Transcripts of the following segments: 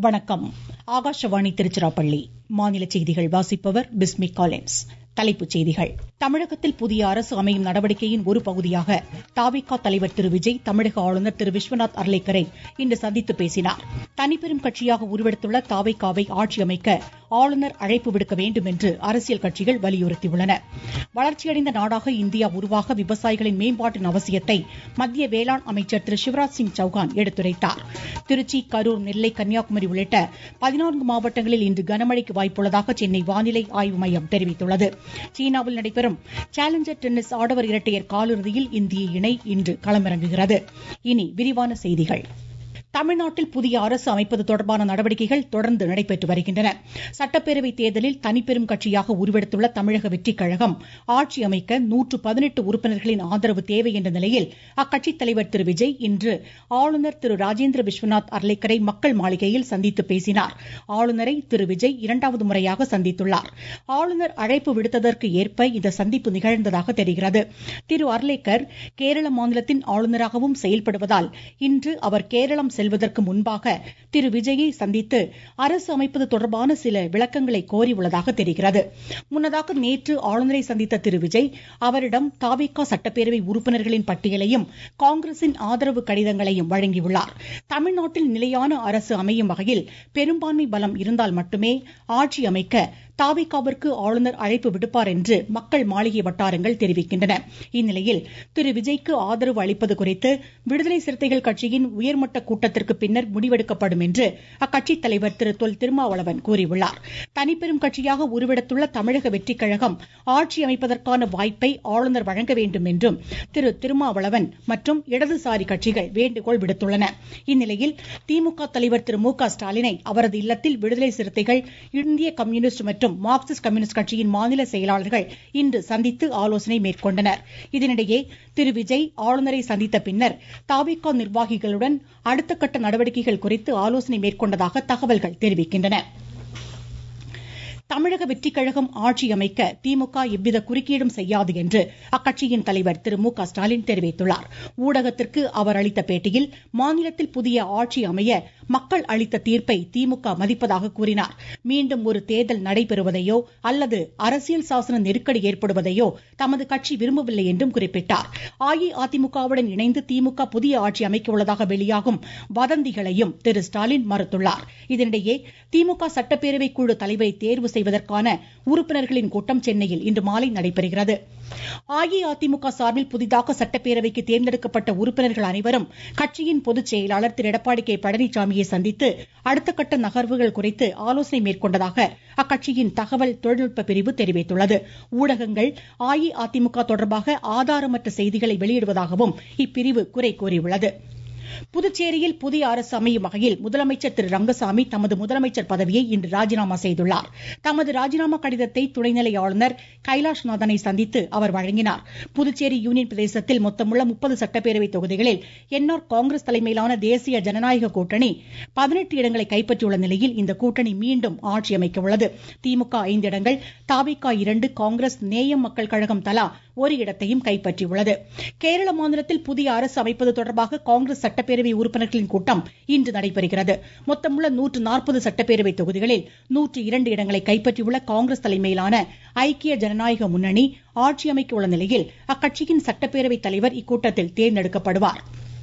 வணக்கம் ஆகாஷவாணி திருச்சிராப்பள்ளி மாநில செய்திகள் வாசிப்பவர் பிஸ்மி காலின்ஸ் தலைப்புச் செய்திகள் தமிழகத்தில் புதிய அரசு அமையும் நடவடிக்கையின் ஒரு பகுதியாக தாவிக தலைவர் திரு விஜய் தமிழக ஆளுநர் திரு விஸ்வநாத் அர்லேக்கரை இன்று சந்தித்து பேசினார் தனிப்பெரும் கட்சியாக உருவெடுத்துள்ள தாவைக்காவை ஆட்சி அமைக்க ஆளுநர் அழைப்பு விடுக்க வேண்டும் என்று அரசியல் கட்சிகள் வலியுறுத்தியுள்ளன வளர்ச்சியடைந்த நாடாக இந்தியா உருவாக விவசாயிகளின் மேம்பாட்டின் அவசியத்தை மத்திய வேளாண் அமைச்சர் திரு சிவராஜ் சிங் சௌகான் எடுத்துரைத்தார் திருச்சி கரூர் நெல்லை கன்னியாகுமரி உள்ளிட்ட பதினான்கு மாவட்டங்களில் இன்று கனமழைக்கு வாய்ப்புள்ளதாக சென்னை வானிலை ஆய்வு மையம் தெரிவித்துள்ளது சீனாவில் நடைபெறும் சேலஞ்சர் டென்னிஸ் ஆடவர் இரட்டையர் காலிறுதியில் இந்திய இணை இன்று களமிறங்குகிறது இனி விரிவான செய்திகள் தமிழ்நாட்டில் புதிய அரசு அமைப்பது தொடர்பான நடவடிக்கைகள் தொடர்ந்து நடைபெற்று வருகின்றன சட்டப்பேரவை தேர்தலில் தனிப்பெரும் கட்சியாக உருவெடுத்துள்ள தமிழக வெற்றிக் கழகம் ஆட்சி அமைக்க நூற்று பதினெட்டு உறுப்பினர்களின் ஆதரவு தேவை என்ற நிலையில் அக்கட்சித் தலைவர் திரு விஜய் இன்று ஆளுநர் திரு ராஜேந்திர விஸ்வநாத் அர்லேக்கரை மக்கள் மாளிகையில் சந்தித்து பேசினார் ஆளுநரை திரு விஜய் இரண்டாவது முறையாக சந்தித்துள்ளார் ஆளுநர் அழைப்பு விடுத்ததற்கு ஏற்ப இந்த சந்திப்பு நிகழ்ந்ததாக தெரிகிறது திரு அர்லேக்கர் கேரள மாநிலத்தின் ஆளுநராகவும் செயல்படுவதால் இன்று அவர் கேரளம் செல்வதற்கு முன்பாக திரு விஜயை சந்தித்து அரசு அமைப்பது தொடர்பான சில விளக்கங்களை கோரியுள்ளதாக தெரிகிறது முன்னதாக நேற்று ஆளுநரை சந்தித்த திரு விஜய் அவரிடம் தாவேக்கா சட்டப்பேரவை உறுப்பினர்களின் பட்டியலையும் காங்கிரசின் ஆதரவு கடிதங்களையும் வழங்கியுள்ளார் தமிழ்நாட்டில் நிலையான அரசு அமையும் வகையில் பெரும்பான்மை பலம் இருந்தால் மட்டுமே ஆட்சி அமைக்க தாவிகாவிற்கு ஆளுநர் அழைப்பு விடுப்பார் என்று மக்கள் மாளிகை வட்டாரங்கள் தெரிவிக்கின்றன இந்நிலையில் திரு விஜய்க்கு ஆதரவு அளிப்பது குறித்து விடுதலை சிறுத்தைகள் கட்சியின் உயர்மட்ட கூட்டத்திற்கு பின்னர் முடிவெடுக்கப்படும் என்று அக்கட்சித் தலைவர் திரு தொல் திருமாவளவன் கூறியுள்ளார் தனிப்பெரும் கட்சியாக உருவெடுத்துள்ள தமிழக வெற்றிக் கழகம் ஆட்சி அமைப்பதற்கான வாய்ப்பை ஆளுநர் வழங்க வேண்டும் என்றும் திரு திருமாவளவன் மற்றும் இடதுசாரி கட்சிகள் வேண்டுகோள் விடுத்துள்ளன இந்நிலையில் திமுக தலைவர் திரு மு க ஸ்டாலினை அவரது இல்லத்தில் விடுதலை சிறுத்தைகள் இந்திய கம்யூனிஸ்ட் மற்றும் மற்றும் மார்க்சிஸ்ட் கம்யூனிஸ்ட் கட்சியின் மாநில செயலாளர்கள் இன்று சந்தித்து ஆலோசனை மேற்கொண்டனர் இதனிடையே திரு விஜய் ஆளுநரை சந்தித்த பின்னர் தாவிகா நிர்வாகிகளுடன் அடுத்த கட்ட நடவடிக்கைகள் குறித்து ஆலோசனை மேற்கொண்டதாக தகவல்கள் தெரிவிக்கின்றன தமிழக வெற்றிக் கழகம் ஆட்சி அமைக்க திமுக எவ்வித குறுக்கீடும் செய்யாது என்று அக்கட்சியின் தலைவர் திரு மு க ஸ்டாலின் தெரிவித்துள்ளார் ஊடகத்திற்கு அவர் அளித்த பேட்டியில் மாநிலத்தில் புதிய ஆட்சி அமைய மக்கள் அளித்த தீர்ப்பை திமுக மதிப்பதாக கூறினார் மீண்டும் ஒரு தேர்தல் நடைபெறுவதையோ அல்லது அரசியல் சாசன நெருக்கடி ஏற்படுவதையோ தமது கட்சி விரும்பவில்லை என்றும் குறிப்பிட்டார் அஇஅதிமுகவுடன் இணைந்து திமுக புதிய ஆட்சி அமைக்க உள்ளதாக வெளியாகும் வதந்திகளையும் திரு ஸ்டாலின் மறுத்துள்ளார் இதனிடையே திமுக சட்டப்பேரவை குழு தலைவரை தேர்வு செய்வதற்கான உறுப்பினர்களின் கூட்டம் சென்னையில் இன்று மாலை நடைபெறுகிறது அஇஅதிமுக சார்பில் புதிதாக சட்டப்பேரவைக்கு தேர்ந்தெடுக்கப்பட்ட உறுப்பினர்கள் அனைவரும் கட்சியின் பொதுச் செயலாளர் திரு எடப்பாடி கே பழனிசாமியை சந்தித்து அடுத்த கட்ட நகர்வுகள் குறித்து ஆலோசனை மேற்கொண்டதாக அக்கட்சியின் தகவல் தொழில்நுட்ப பிரிவு தெரிவித்துள்ளது ஊடகங்கள் அஇஅதிமுக தொடர்பாக ஆதாரமற்ற செய்திகளை வெளியிடுவதாகவும் இப்பிரிவு குறை கூறியுள்ளது புதுச்சேரியில் புதிய அரசு அமையும் வகையில் முதலமைச்சர் திரு ரங்கசாமி தமது முதலமைச்சர் பதவியை இன்று ராஜினாமா செய்துள்ளார் தமது ராஜினாமா கடிதத்தை துணைநிலை ஆளுநர் கைலாஷ்நாதனை சந்தித்து அவர் வழங்கினார் புதுச்சேரி யூனியன் பிரதேசத்தில் மொத்தமுள்ள முப்பது சட்டப்பேரவை தொகுதிகளில் என்ஆர் காங்கிரஸ் தலைமையிலான தேசிய ஜனநாயக கூட்டணி பதினெட்டு இடங்களை கைப்பற்றியுள்ள நிலையில் இந்த கூட்டணி மீண்டும் ஆட்சி அமைக்க உள்ளது திமுக ஐந்து இடங்கள் தாவிகா இரண்டு காங்கிரஸ் நேயம் மக்கள் கழகம் தலா ஒரு இடத்தையும் கைப்பற்றியுள்ளது கேரள மாநிலத்தில் புதிய அரசு அமைப்பது தொடர்பாக காங்கிரஸ் சட்டப்பேரவை உறுப்பினர்களின் கூட்டம் இன்று நடைபெறுகிறது மொத்தமுள்ள நூற்று நாற்பது சட்டப்பேரவை தொகுதிகளில் நூற்று இரண்டு இடங்களை கைப்பற்றியுள்ள காங்கிரஸ் தலைமையிலான ஐக்கிய ஜனநாயக முன்னணி ஆட்சி அமைக்க உள்ள நிலையில் அக்கட்சியின் சட்டப்பேரவை தலைவர் இக்கூட்டத்தில் தேர்ந்தெடுக்கப்படுவார்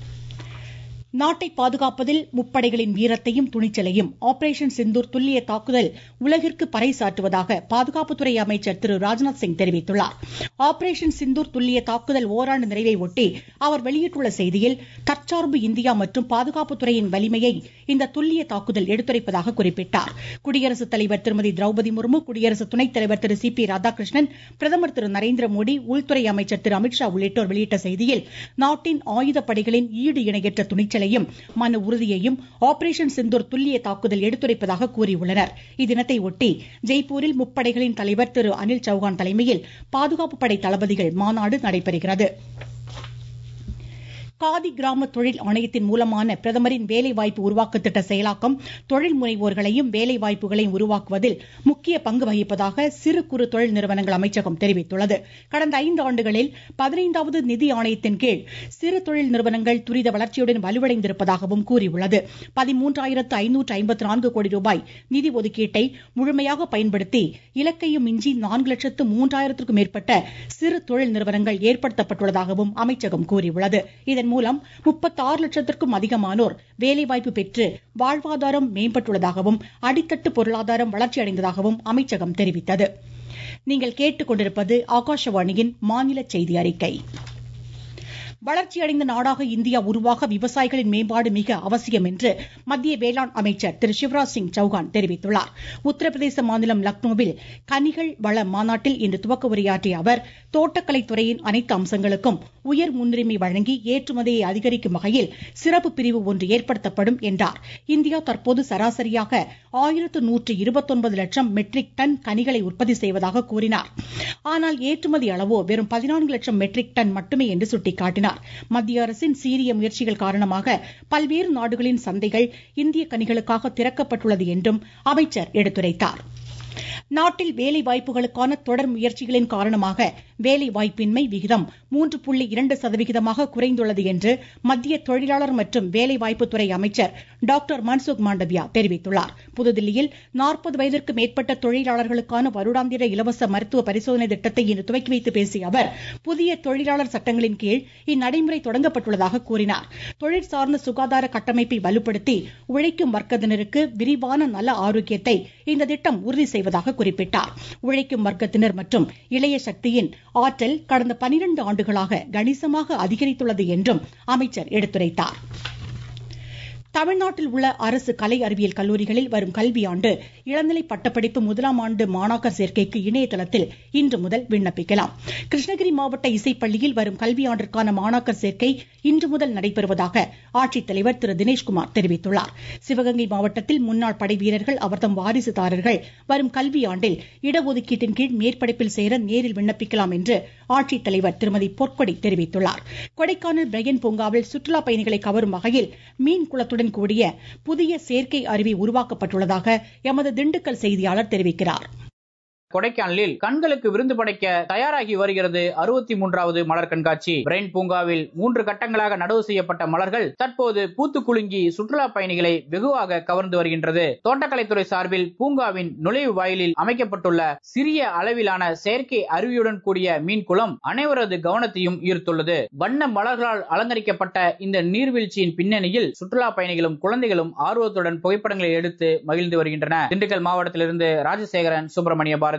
நாட்டை பாதுகாப்பதில் முப்படைகளின் வீரத்தையும் துணிச்சலையும் ஆபரேஷன் சிந்தூர் துல்லிய தாக்குதல் உலகிற்கு பறைசாற்றுவதாக பாதுகாப்புத்துறை அமைச்சர் திரு ராஜ்நாத் சிங் தெரிவித்துள்ளார் ஆபரேஷன் சிந்தூர் துல்லிய தாக்குதல் ஓராண்டு நிறைவை ஒட்டி அவர் வெளியிட்டுள்ள செய்தியில் தற்சார்பு இந்தியா மற்றும் பாதுகாப்புத்துறையின் வலிமையை இந்த துல்லிய தாக்குதல் எடுத்துரைப்பதாக குறிப்பிட்டார் குடியரசுத் தலைவர் திருமதி திரௌபதி முர்மு குடியரசு துணைத் தலைவர் திரு சி பி ராதாகிருஷ்ணன் பிரதமர் திரு நரேந்திர மோடி உள்துறை அமைச்சர் திரு அமித்ஷா உள்ளிட்டோர் வெளியிட்ட செய்தியில் நாட்டின் ஆயுதப்படைகளின் ஈடு இணையற்ற துணிச்சல் துணிச்சலையும் மன உறுதியையும் ஆபரேஷன் சிந்தூர் துல்லிய தாக்குதல் எடுத்துரைப்பதாக கூறியுள்ளனர் இத்தினத்தை ஒட்டி ஜெய்ப்பூரில் முப்படைகளின் தலைவர் திரு அனில் சௌஹான் தலைமையில் பாதுகாப்பு படை தளபதிகள் மாநாடு நடைபெறுகிறது காதி கிராம தொழில் ஆணையத்தின் மூலமான பிரதமரின் வேலைவாய்ப்பு உருவாக்க திட்ட செயலாக்கம் தொழில் முனைவோர்களையும் வேலைவாய்ப்புகளையும் உருவாக்குவதில் முக்கிய பங்கு வகிப்பதாக சிறு குறு தொழில் நிறுவனங்கள் அமைச்சகம் தெரிவித்துள்ளது கடந்த ஐந்து ஆண்டுகளில் பதினைந்தாவது நிதி ஆணையத்தின் கீழ் சிறு தொழில் நிறுவனங்கள் துரித வளர்ச்சியுடன் வலுவடைந்திருப்பதாகவும் கூறியுள்ளது பதிமூன்றாயிரத்து ஐநூற்று ஐம்பத்தி நான்கு கோடி ரூபாய் நிதி ஒதுக்கீட்டை முழுமையாக பயன்படுத்தி இலக்கையும் மிஞ்சி நான்கு லட்சத்து மூன்றாயிரத்திற்கும் மேற்பட்ட சிறு தொழில் நிறுவனங்கள் ஏற்படுத்தப்பட்டுள்ளதாகவும் அமைச்சகம் கூறியுள்ளது இதன் மூலம் முப்பத்தாறு லட்சத்திற்கும் அதிகமானோர் வேலைவாய்ப்பு பெற்று வாழ்வாதாரம் மேம்பட்டுள்ளதாகவும் அடித்தட்டு பொருளாதாரம் வளர்ச்சியடைந்ததாகவும் அமைச்சகம் தெரிவித்தது நீங்கள் கேட்டுக்கொண்டிருப்பது ஆகாஷவாணியின் மாநில செய்தி அறிக்கை வளர்ச்சியடைந்த நாடாக இந்தியா உருவாக விவசாயிகளின் மேம்பாடு மிக அவசியம் என்று மத்திய வேளாண் அமைச்சர் திரு சிவராஜ் சிங் சௌகான் தெரிவித்துள்ளார் உத்தரப்பிரதேச மாநிலம் லக்னோவில் கனிகள் வள மாநாட்டில் இன்று துவக்க உரையாற்றிய அவர் தோட்டக்கலை துறையின் அனைத்து அம்சங்களுக்கும் உயர் முன்னுரிமை வழங்கி ஏற்றுமதியை அதிகரிக்கும் வகையில் சிறப்பு பிரிவு ஒன்று ஏற்படுத்தப்படும் என்றார் இந்தியா தற்போது சராசரியாக ஆயிரத்து நூற்று இருபத்தொன்பது லட்சம் மெட்ரிக் டன் கனிகளை உற்பத்தி செய்வதாக கூறினார் ஆனால் ஏற்றுமதி அளவோ வெறும் பதினான்கு லட்சம் மெட்ரிக் டன் மட்டுமே என்று சுட்டிக்காட்டினார் மத்திய அரசின் சீரிய முயற்சிகள் காரணமாக பல்வேறு நாடுகளின் சந்தைகள் இந்திய கனிகளுக்காக திறக்கப்பட்டுள்ளது என்றும் அமைச்சர் எடுத்துரைத்தார் நாட்டில் வேலை வாய்ப்புகளுக்கான தொடர் முயற்சிகளின் காரணமாக வேலை வாய்ப்பின்மை விகிதம் மூன்று புள்ளி இரண்டு சதவிகிதமாக குறைந்துள்ளது என்று மத்திய தொழிலாளர் மற்றும் வேலை வாய்ப்புத்துறை அமைச்சர் டாக்டர் மன்சுக் மாண்டவியா தெரிவித்துள்ளார் புதுதில்லியில் நாற்பது வயதிற்கு மேற்பட்ட தொழிலாளர்களுக்கான வருடாந்திர இலவச மருத்துவ பரிசோதனை திட்டத்தை இன்று துவக்கி வைத்து பேசிய அவர் புதிய தொழிலாளர் சட்டங்களின் கீழ் இந்நடைமுறை தொடங்கப்பட்டுள்ளதாக கூறினார் தொழில் சார்ந்த சுகாதார கட்டமைப்பை வலுப்படுத்தி உழைக்கும் வர்க்கத்தினருக்கு விரிவான நல ஆரோக்கியத்தை இந்த திட்டம் உறுதி செய்வதாக குறிப்பிட்டார் உழைக்கும் வர்க்கத்தினர் மற்றும் இளைய சக்தியின் ஆற்றல் கடந்த பனிரெண்டு ஆண்டுகளாக கணிசமாக அதிகரித்துள்ளது என்றும் அமைச்சர் எடுத்துரைத்தார் தமிழ்நாட்டில் உள்ள அரசு கலை அறிவியல் கல்லூரிகளில் வரும் கல்வியாண்டு இளநிலை பட்டப்படிப்பு முதலாம் ஆண்டு மாணாக்கர் சேர்க்கைக்கு இணையதளத்தில் இன்று முதல் விண்ணப்பிக்கலாம் கிருஷ்ணகிரி மாவட்ட இசைப்பள்ளியில் வரும் கல்வியாண்டிற்கான மாணாக்கர் சேர்க்கை இன்று முதல் நடைபெறுவதாக ஆட்சித்தலைவர் திரு தினேஷ்குமார் தெரிவித்துள்ளார் சிவகங்கை மாவட்டத்தில் முன்னாள் படை வீரர்கள் அவர்தம் வாரிசுதாரர்கள் வரும் கல்வியாண்டில் இடஒதுக்கீட்டின் கீழ் மேற்படிப்பில் சேர நேரில் விண்ணப்பிக்கலாம் என்று ஆட்சித்தலைவர் திருமதி பொற்கொடி தெரிவித்துள்ளார் கொடைக்கானல் பிரையன் பூங்காவில் சுற்றுலா பயணிகளை கவரும் வகையில் மீன் குளத்துடன் உடன் கூடிய புதிய செயற்கை அருவி உருவாக்கப்பட்டுள்ளதாக எமது திண்டுக்கல் செய்தியாளர் தெரிவிக்கிறார் கொடைக்கானலில் கண்களுக்கு விருந்து படைக்க தயாராகி வருகிறது அறுபத்தி மூன்றாவது மலர் கண்காட்சி பிரெயின் பூங்காவில் மூன்று கட்டங்களாக நடவு செய்யப்பட்ட மலர்கள் தற்போது பூத்து குலுங்கி சுற்றுலா பயணிகளை வெகுவாக கவர்ந்து வருகின்றது தோட்டக்கலைத்துறை சார்பில் பூங்காவின் நுழைவு வாயிலில் அமைக்கப்பட்டுள்ள சிறிய அளவிலான செயற்கை அருவியுடன் கூடிய மீன் குளம் அனைவரது கவனத்தையும் ஈர்த்துள்ளது வண்ண மலர்களால் அலங்கரிக்கப்பட்ட இந்த நீர்வீழ்ச்சியின் பின்னணியில் சுற்றுலா பயணிகளும் குழந்தைகளும் ஆர்வத்துடன் புகைப்படங்களை எடுத்து மகிழ்ந்து வருகின்றன திண்டுக்கல் மாவட்டத்திலிருந்து ராஜசேகரன் சுப்பிரமணிய பாரதி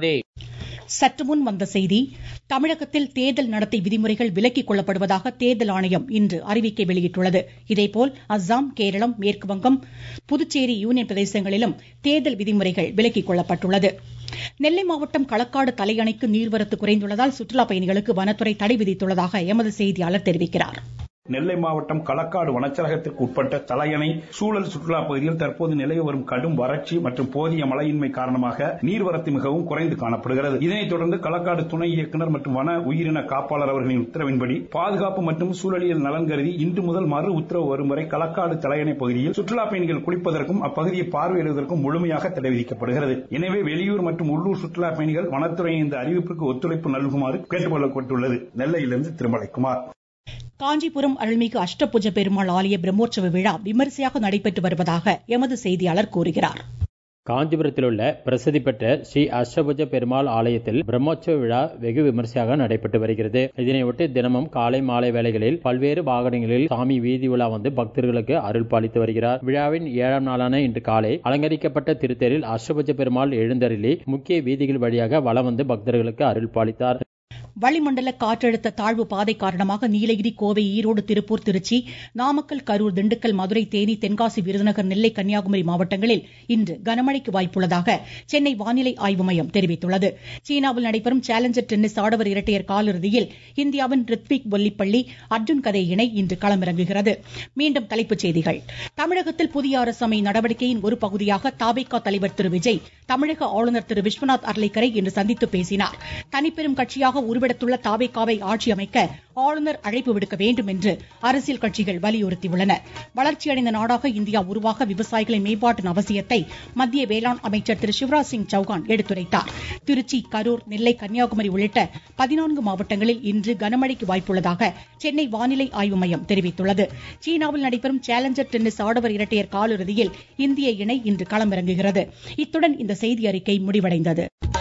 சற்று முன் வந்த செய்தி தமிழகத்தில் தேர்தல் நடத்தை விதிமுறைகள் விலக்கிக் கொள்ளப்படுவதாக தேர்தல் ஆணையம் இன்று அறிவிக்கை வெளியிட்டுள்ளது இதேபோல் அஸ்ஸாம் கேரளம் மேற்குவங்கம் புதுச்சேரி யூனியன் பிரதேசங்களிலும் தேர்தல் விதிமுறைகள் விலக்கிக் கொள்ளப்பட்டுள்ளது நெல்லை மாவட்டம் களக்காடு தலையணைக்கு நீர்வரத்து குறைந்துள்ளதால் சுற்றுலா பயணிகளுக்கு வனத்துறை தடை விதித்துள்ளதாக எமது செய்தியாளர் தெரிவிக்கிறார் நெல்லை மாவட்டம் களக்காடு வனச்சரகத்திற்கு உட்பட்ட தலையணை சூழல் சுற்றுலா பகுதியில் தற்போது நிலவி வரும் கடும் வறட்சி மற்றும் போதிய மழையின்மை காரணமாக நீர்வரத்து மிகவும் குறைந்து காணப்படுகிறது இதனைத் தொடர்ந்து களக்காடு துணை இயக்குநர் மற்றும் வன உயிரின காப்பாளர் அவர்களின் உத்தரவின்படி பாதுகாப்பு மற்றும் சூழலியல் நலன் கருதி இன்று முதல் மறு உத்தரவு வரும் வரை களக்காடு தலையணை பகுதியில் சுற்றுலா பயணிகள் குளிப்பதற்கும் அப்பகுதியை பார்வையிடுவதற்கும் முழுமையாக தடை விதிக்கப்படுகிறது எனவே வெளியூர் மற்றும் உள்ளூர் சுற்றுலா பயணிகள் வனத்துறையின் இந்த அறிவிப்புக்கு ஒத்துழைப்பு நல்குமாறு கேட்டுக் கொள்ளப்பட்டுள்ளது நெல்லையிலிருந்து திருமலைக்குமார் காஞ்சிபுரம் அருள்மிகு அஷ்டபுஜ பெருமாள் ஆலய பிரம்மோற்சவ விழா விமரிசையாக நடைபெற்று வருவதாக எமது செய்தியாளர் கூறுகிறார் காஞ்சிபுரத்தில் உள்ள பிரசித்தி பெற்ற ஸ்ரீ அஷ்டபுஜ பெருமாள் ஆலயத்தில் பிரம்மோற்சவ விழா வெகு விமர்சையாக நடைபெற்று வருகிறது இதனையொட்டி தினமும் காலை மாலை வேளைகளில் பல்வேறு வாகனங்களில் சாமி வீதி உலா வந்து பக்தர்களுக்கு அருள் பாலித்து வருகிறார் விழாவின் ஏழாம் நாளான இன்று காலை அலங்கரிக்கப்பட்ட திருத்தேரில் அஷ்டபுஜ பெருமாள் எழுந்தருளி முக்கிய வீதிகள் வழியாக வலம் வந்து பக்தர்களுக்கு அருள் பாலித்தார் வளிமண்டல காற்றழுத்த தாழ்வு பாதை காரணமாக நீலகிரி கோவை ஈரோடு திருப்பூர் திருச்சி நாமக்கல் கரூர் திண்டுக்கல் மதுரை தேனி தென்காசி விருதுநகர் நெல்லை கன்னியாகுமரி மாவட்டங்களில் இன்று கனமழைக்கு வாய்ப்புள்ளதாக சென்னை வானிலை ஆய்வு மையம் தெரிவித்துள்ளது சீனாவில் நடைபெறும் சேலஞ்சர் டென்னிஸ் ஆடவர் இரட்டையர் காலிறுதியில் இந்தியாவின் ரித்விக் பொல்லிப்பள்ளி அர்ஜுன் கதை இணை இன்று களமிறங்குகிறது மீண்டும் தலைப்புச் செய்திகள் தமிழகத்தில் புதிய அரசு அமை நடவடிக்கையின் ஒரு பகுதியாக தாபேகா தலைவர் திரு விஜய் தமிழக ஆளுநர் திரு விஸ்வநாத் அர்லைக்கரை இன்று சந்தித்து பேசினார் தனிப்பெரும் கட்சியாக உருவெடுக்க வலுவிடத்துள்ள தாவேக்காவை ஆட்சி அமைக்க ஆளுநர் அழைப்பு விடுக்க வேண்டும் என்று அரசியல் கட்சிகள் வலியுறுத்தியுள்ளன வளர்ச்சியடைந்த நாடாக இந்தியா உருவாக விவசாயிகளின் மேம்பாட்டின் அவசியத்தை மத்திய வேளாண் அமைச்சர் திரு சிவராஜ் சிங் சௌகான் எடுத்துரைத்தார் திருச்சி கரூர் நெல்லை கன்னியாகுமரி உள்ளிட்ட பதினான்கு மாவட்டங்களில் இன்று கனமழைக்கு வாய்ப்புள்ளதாக சென்னை வானிலை ஆய்வு மையம் தெரிவித்துள்ளது சீனாவில் நடைபெறும் சேலஞ்சர் டென்னிஸ் ஆடவர் இரட்டையர் காலிறுதியில் இந்திய இணை இன்று களமிறங்குகிறது இத்துடன் இந்த செய்தி அறிக்கை முடிவடைந்தது